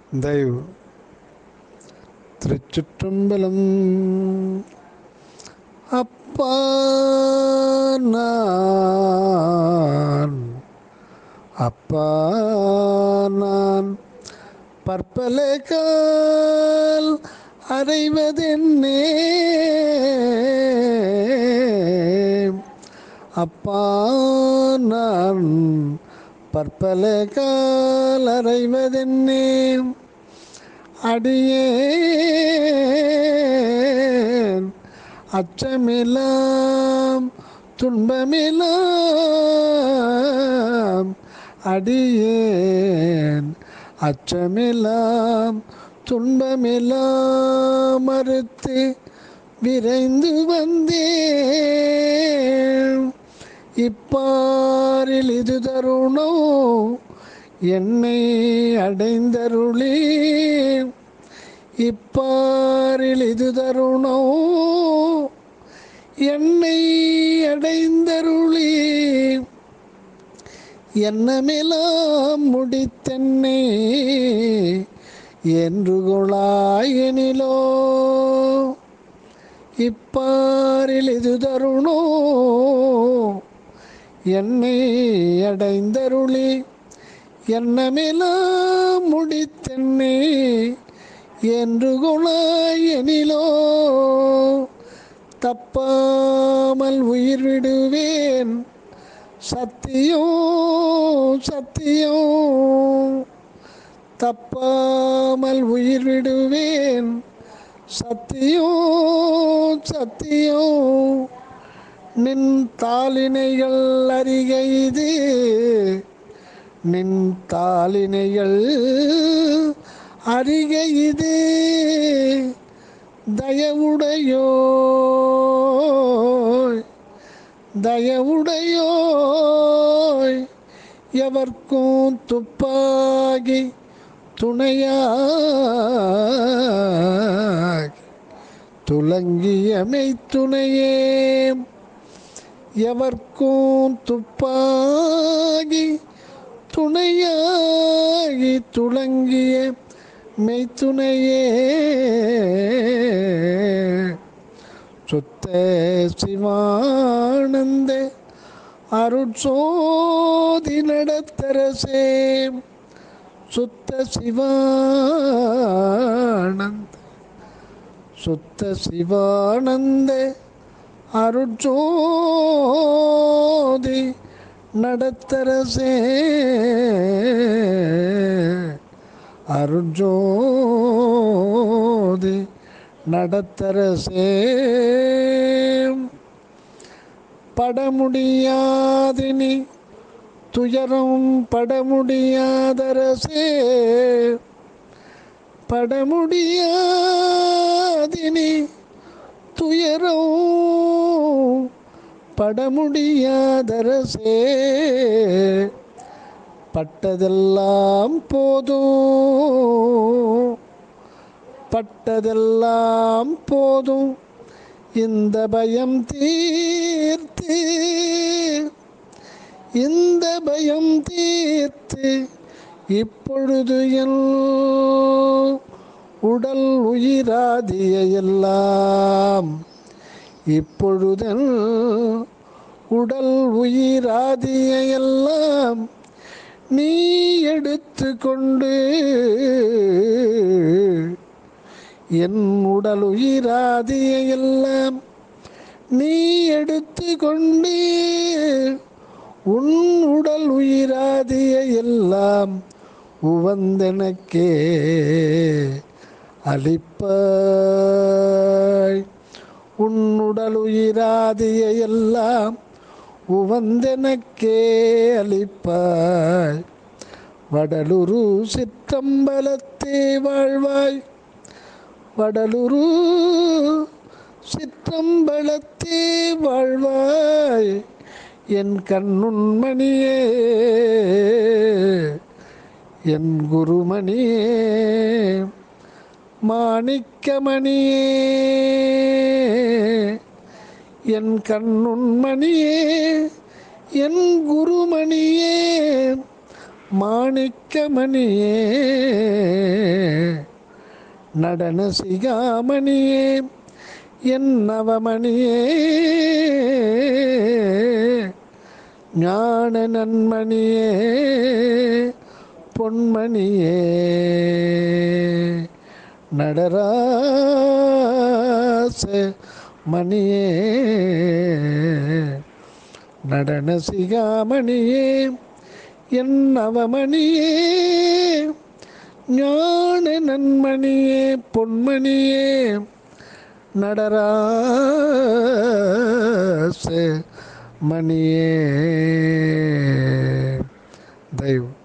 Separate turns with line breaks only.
தயவு திருச்சுற்றம்பலம் அப்பா நான் அப்பா நான் பற்பல கால் அறைவதென்னே அப்பா நான் பற்பல கால் அறைவதென்னே அடியேன் அச்சமில்லாம் துன்பமில்லாம் அடியேன் அச்சமில்லாம் துன்பமில்லாம் மறுத்து விரைந்து வந்தேன் இப்பாரில் இது தருணம் என்னை அடைந்தருளே இப்பாரில் இது தருணம் என்னை அடைந்தருளே என்னமெல்லாம் முடித்தென்னை என்று கொளாயனிலோ இப்பாரில் இது தருணோ என்னை அடைந்தருளி என்னமெல்லாம் முடித்தென்னே என்று குணாயனிலோ தப்பாமல் உயிர் விடுவேன் சத்தியோ சத்தியோ தப்பாமல் உயிர் விடுவேன் சத்தியோ சத்தியோ நின் தாளினைகள் அறிகைது நின் தாளினைகள் அறிகைது தயவுடையோ தயவுடையோ எவர்க்கும் துப்பாகி துணையாகி துலங்கிய மெய்த்துணையே எவர்க்கும் துப்பாகி துணையாகி துலங்கிய மெய்த்துணையே சுத்த சிவானந்த அருட்சோதி நடத்தரசே சுத்த சிவானந்த சுத்த சிவானந்த அருட்சோதி நடத்தரசே அருட்ஜோதி நடத்தரசே படமுடியாதினி துயரம் படமுடியாதரசே படமுடியாதினி துயரம் படமுடியாதரசே பட்டதெல்லாம் போதும் பட்டதெல்லாம் போதும் இந்த பயம் தீர்த்து இந்த பயம் தீர்த்து இப்பொழுது என் உடல் உயிராதிய எல்லாம் இப்பொழுதன் உடல் உயிராதிய எல்லாம் நீ எடுத்து கொண்டு என் உடல் உயிராதிய எல்லாம் நீ எடுத்து கொண்டு உன் உடல் உயிராதிய எல்லாம் உவந்தெனக்கே அளிப்பாய் உன் உடல் உயிராதிய எல்லாம் உவந்தெனக்கே அளிப்பாய் வடலுரு சிற்றம்பலத்தே வாழ்வாய் வடலுரு சிற்றம்பலத்தே வாழ்வாய் என் கண்ணுண்மணியே என் குருமணியே மாணிக்கமணியே என் கண்ணுண்மணியே என் குருமணியே மாணிக்கமணியே நடன சிகாமணியே என் நவமணியே ஞான நன்மணியே பொன்மணியே நடராச மணியே நடன சிகாமணியே என் நவமணியே ஞான நன்மணியே பொன்மணியே நடராச மணியே தெய்வம்